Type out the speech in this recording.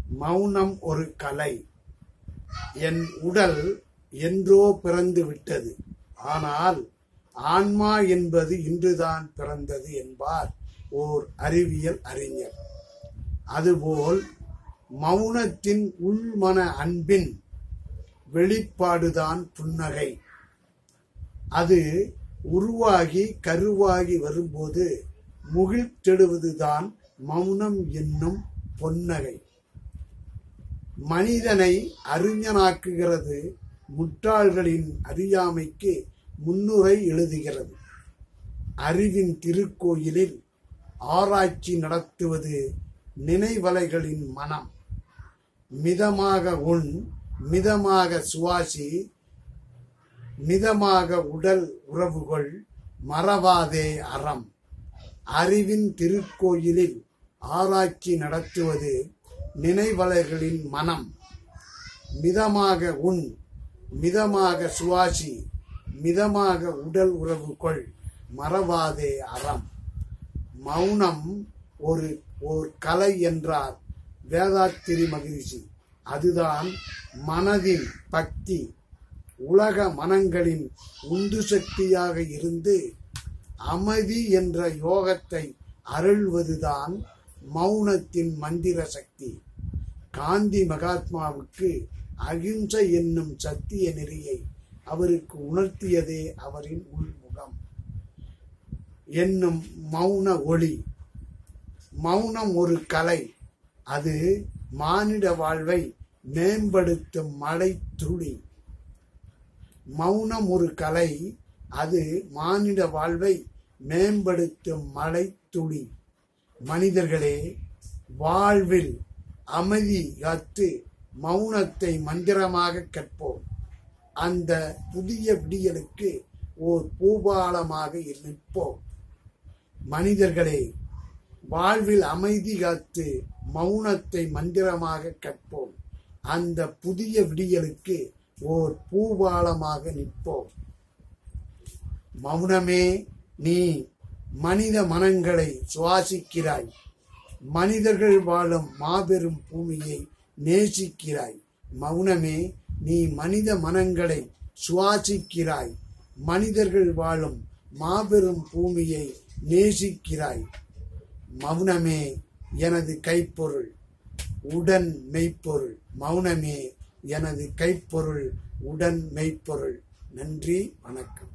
மௌனம் ஒரு கலை என் உடல் என்றோ பிறந்து விட்டது ஆனால் ஆன்மா என்பது இன்றுதான் பிறந்தது என்பார் ஓர் அறிவியல் அறிஞர் அதுபோல் மௌனத்தின் உள்மன அன்பின் வெளிப்பாடுதான் புன்னகை அது உருவாகி கருவாகி வரும்போது முகிழ்த்தெடுவதுதான் மௌனம் என்னும் பொன்னகை மனிதனை அறிஞனாக்குகிறது முட்டாள்களின் அறியாமைக்கு முன்னுரை எழுதுகிறது அறிவின் திருக்கோயிலில் ஆராய்ச்சி நடத்துவது நினைவலைகளின் மனம் மிதமாக உண் மிதமாக சுவாசி மிதமாக உடல் உறவுகள் மறவாதே அறம் அறிவின் திருக்கோயிலில் ஆராய்ச்சி நடத்துவது நினைவலைகளின் மனம் மிதமாக உண் மிதமாக சுவாசி மிதமாக உடல் உறவுகள் மறவாதே அறம் மௌனம் ஒரு ஒரு கலை என்றார் வேதாத்திரி மகிழ்ச்சி அதுதான் மனதின் பக்தி உலக மனங்களின் உந்து சக்தியாக இருந்து அமைதி என்ற யோகத்தை அருள்வதுதான் மௌனத்தின் மந்திர சக்தி காந்தி மகாத்மாவுக்கு அகிம்சை என்னும் சத்திய நெறியை அவருக்கு உணர்த்தியதே அவரின் உள்முகம் என்னும் மௌன ஒளி மௌனம் ஒரு கலை அது மானிட வாழ்வை மேம்படுத்தும் மழை துளி மௌனம் ஒரு கலை அது மானிட வாழ்வை மேம்படுத்தும் மழை துளி மனிதர்களே வாழ்வில் அமைதி காத்து மௌனத்தை மந்திரமாக கற்போம் அந்த புதிய விடியலுக்கு ஓர் பூபாலமாக நிற்போம் மனிதர்களே வாழ்வில் அமைதி காத்து மௌனத்தை மந்திரமாக கற்போம் அந்த புதிய விடியலுக்கு ஓர் பூபாலமாக நிற்போம் மௌனமே நீ மனித மனங்களை சுவாசிக்கிறாய் மனிதர்கள் வாழும் மாபெரும் பூமியை நேசிக்கிறாய் மௌனமே நீ மனித மனங்களை சுவாசிக்கிறாய் மனிதர்கள் வாழும் மாபெரும் பூமியை நேசிக்கிறாய் மௌனமே எனது கைப்பொருள் உடன் மெய்ப்பொருள் மௌனமே எனது கைப்பொருள் உடன் மெய்ப்பொருள் நன்றி வணக்கம்